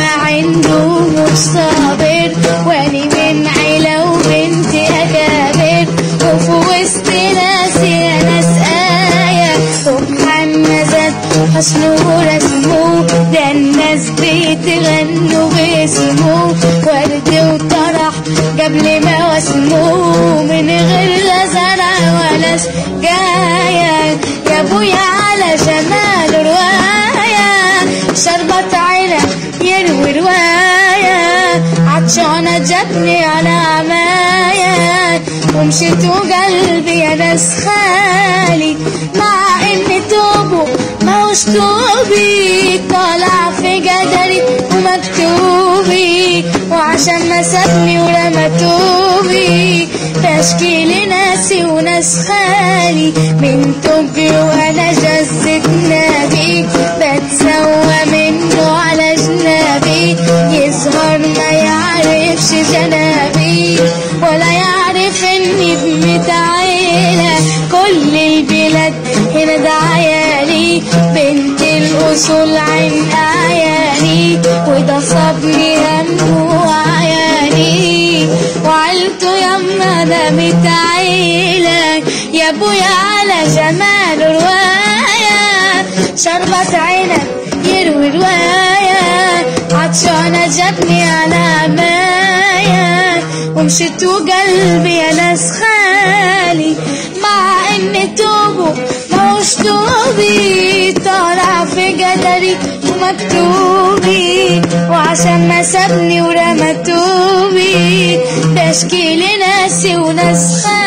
عنده مش صابر واني من عيلة وبنت أكابر وفي وسط ناس يا ناس آية ومحمزات حسنه ورسمه ده الناس بتغنوا باسمه ورد وطرح قبل ما واسمه من غير لا زرع ولا سجاية يا ابويا على جمال رواية شربت عينك يروي رواية عطشانة جاتني على عماية ومشيت وقلبي يا ناس خالي مع ان توبه ماهوش توبي طالع في جدري ومكتوبي وعشان ما سابني ورمى توبي بشكي لناسي وناس خالي من توبي وانا جزت نبي بتسوى منه على جنابي يظهر ما يعرفش جنابي ولا يعرف اني بنت عيلة كل البلاد هنا ده عيالي بنت الاصول عين عيالي وده صابني همه وعيالي وعيلته يما ده متعيلة يا ابويا على جمال رواية شربت عينك يروي رواية عطشانة جابني على عماية ومشيت وقلبي يا ناس خالي مع ان توبه ماهوش توبي طالع في جدري ومكتوبي وعشان ما سابني ورمى توبي بشكي لناسي وناس خالي